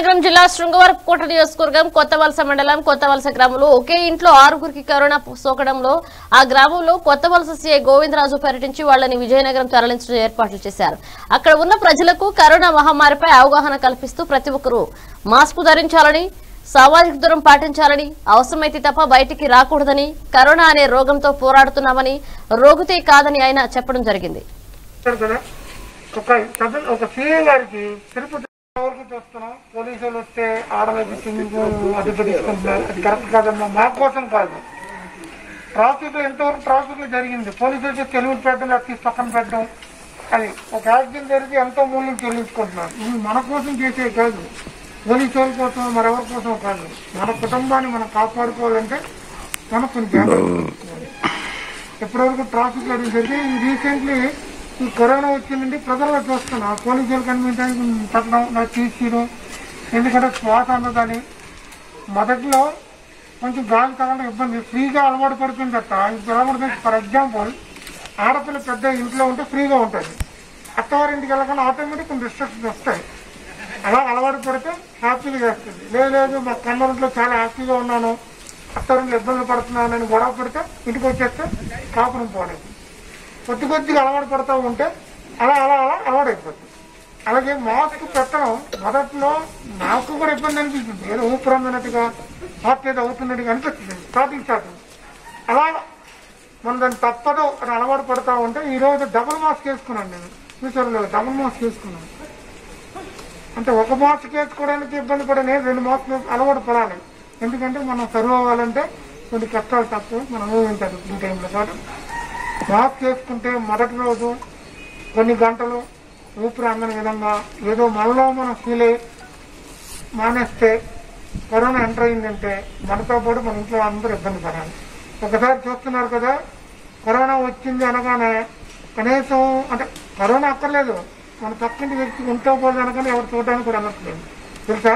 విజయనగరం జిల్లా శృంగవరపుకోట నియోజకవర్గం కొత్తవలస మండలం కొత్తవలస గ్రామంలో ఒకే ఇంట్లో ఆరుగురికి కరోనా సోకడంలో ఆ గ్రామంలో కొత్తవలస సీఐ గోవిందరాజు పర్యటించి వాళ్ళని విజయనగరం తరలించడం ఏర్పాట్లు చేశారు అక్కడ ఉన్న ప్రజలకు కరోనా మహమ్మారిపై అవగాహన కల్పిస్తూ ప్రతి ఒక్కరూ మాస్క్ ధరించాలని సామాజిక దూరం పాటించాలని అవసరమైతే తప్ప బయటికి రాకూడదని కరోనా అనే రోగంతో పోరాడుతున్నామని రోగితే కాదని ఆయన చెప్పడం జరిగింది చెప్పారు కదా ఒక సభ ఒక సీఏ గారికి తిరుపతి వరకు చూస్తున్నాం పోలీసులు వస్తే ఆడలకి సింగు అది తీసుకుంటున్నారు అది కరెక్ట్ కాదమ్మా మా కోసం కాదు ట్రాఫిక్ లో ఎంతవరకు ట్రాఫిక్ లో జరిగింది పోలీసులు వచ్చి తెలుగు పెట్టడం అది తీసి పక్కన పెట్టడం అది ఒక యాక్సిడెంట్ జరిగి ఎంతో మూల్యం చెల్లించుకుంటున్నారు ఇవి మన కోసం చేసే కాదు పోలీసు వాళ్ళ కోసం మరెవరి కోసం కాదు మన కుటుంబాన్ని మనం కాపాడుకోవాలంటే మనం కొన్ని జాగ్రత్తలు తీసుకోవాలి ఎప్పటివరకు ట్రాఫిక్ అది జరిగి రీసెంట్లీ ఈ కరోనా వచ్చిందండి ప్రజల్లో చూస్తున్నా పోలీసులు కనిపించడానికి పెట్టడం నాకు తీసిరు ఎందుకంటే శ్వాస అందదని మొదట్లో కొంచెం గాలి తగలడం ఇబ్బంది ఫ్రీగా అలవాటు పడుతుందట ఇప్పుడు ఎలా పడుతుంది ఫర్ ఎగ్జాంపుల్ ఆడపిల్ల పెద్ద ఇంట్లో ఉంటే ఫ్రీగా ఉంటుంది అత్తవారింటికి వెళ్ళకుండా ఆటోమేటిక్ కొన్ని రిస్ట్రిక్షన్స్ వస్తాయి అలా అలవాటు పడితే హ్యాపీగా వేస్తుంది లేదు లేదు మా కన్నూరులో చాలా హ్యాపీగా ఉన్నాను అత్తవారింట్లో ఇబ్బందులు పడుతున్నానని గొడవ పడితే ఇంటికి వచ్చేస్తే కాపురం పోలేదు కొద్ది కొద్దిగా అలవాటు పడుతూ ఉంటే అలా అలా అలా అలవాటు అయిపోతుంది అలాగే మాస్క్ పెట్టడం మొదట్లో నాకు కూడా ఇబ్బంది అనిపిస్తుంది ఏదో ఊపిరి అందనట్టుగా హార్ట్ ఏదో అవుతున్నట్టుగా అనిపిస్తుంది స్టార్టింగ్ స్టార్టింగ్ అలా మనం దాన్ని తప్పదు అని అలవాటు పడతా ఉంటే ఈ రోజు డబుల్ మాస్క్ వేసుకున్నాను నేను ఫ్యూచర్లో డబుల్ మాస్క్ వేసుకున్నాను అంటే ఒక మాస్క్ వేసుకోవడానికి ఇబ్బంది పడే నేను రెండు మాస్క్ అలవాటు పడాలి ఎందుకంటే మనం సర్వ్ అవ్వాలంటే కొన్ని కష్టాలు తప్పు మనం ఊహించాలి ఈ టైంలో పాటు మాస్క్ వేసుకుంటే మొదటి రోజు కొన్ని గంటలు ఊపిరి అందని విధంగా ఏదో మనలో మనం ఫీల్ అయ్యి మానేస్తే కరోనా ఎంటర్ అయిందంటే మనతో పాటు మన ఇంట్లో అందరూ ఇబ్బంది పడాలి ఒకసారి చూస్తున్నారు కదా కరోనా వచ్చింది అనగానే కనీసం అంటే కరోనా అక్కర్లేదు మన పక్కింటి వ్యక్తి ఉంటో పోదు అనగానే ఎవరు చూడడానికి కూడా అనట్లేదు తెలుసా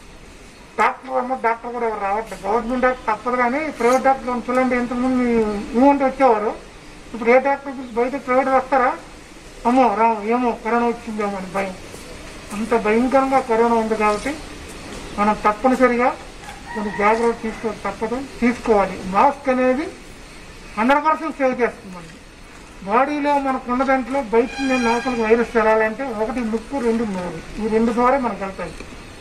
డాక్టర్ అమ్మ డాక్టర్ కూడా ఎవరు రావట్లేదు గవర్నమెంట్ డాక్టర్ తప్పదు కానీ ప్రైవేట్ డాక్టర్ చూడండి ఎంతమంది ఊంటే వచ్చేవారు ఇప్పుడు ఏ డాక్టర్ పిలిచి బయట ప్రైవేట్ వస్తారా అమ్మో రాము ఏమో కరోనా వచ్చిందేమో అని భయం అంత భయంకరంగా కరోనా ఉంది కాబట్టి మనం తప్పనిసరిగా కొన్ని జాగ్రత్తలు తీసుకో తప్పదు తీసుకోవాలి మాస్క్ అనేది హండ్రెడ్ పర్సెంట్ సేవ్ చేస్తుందండి బాడీలో మనకు ఉన్న దాంట్లో బయట నుండి లోపలికి వైరస్ వెళ్ళాలంటే ఒకటి ముక్కు రెండు మూడు ఈ రెండు ద్వారా మనకు వెళ్తాయి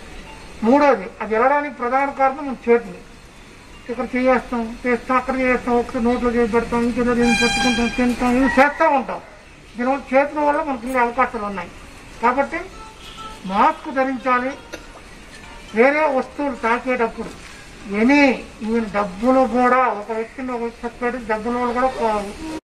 మూడోది అది వెళ్ళడానికి ప్రధాన కారణం మన చేతులు ఇక్కడ చేస్తాం చేస్తాం అక్కడ చేస్తాం ఒకటి నోట్లో చేసి పెడతాం ఇంకేదో దీన్ని పట్టుకుంటాం తింటాం ఇవి చేస్తూ ఉంటాం దీనివల్ల చేతుల వల్ల మనకి ఇన్ని అవకాశాలు ఉన్నాయి కాబట్టి మాస్క్ ధరించాలి వేరే వస్తువులు తాకేటప్పుడు ఎనీ ఈవెన్ డబ్బులు కూడా ఒక వ్యక్తిని ఒక వ్యక్తి చెప్పాడు డబ్బులు కూడా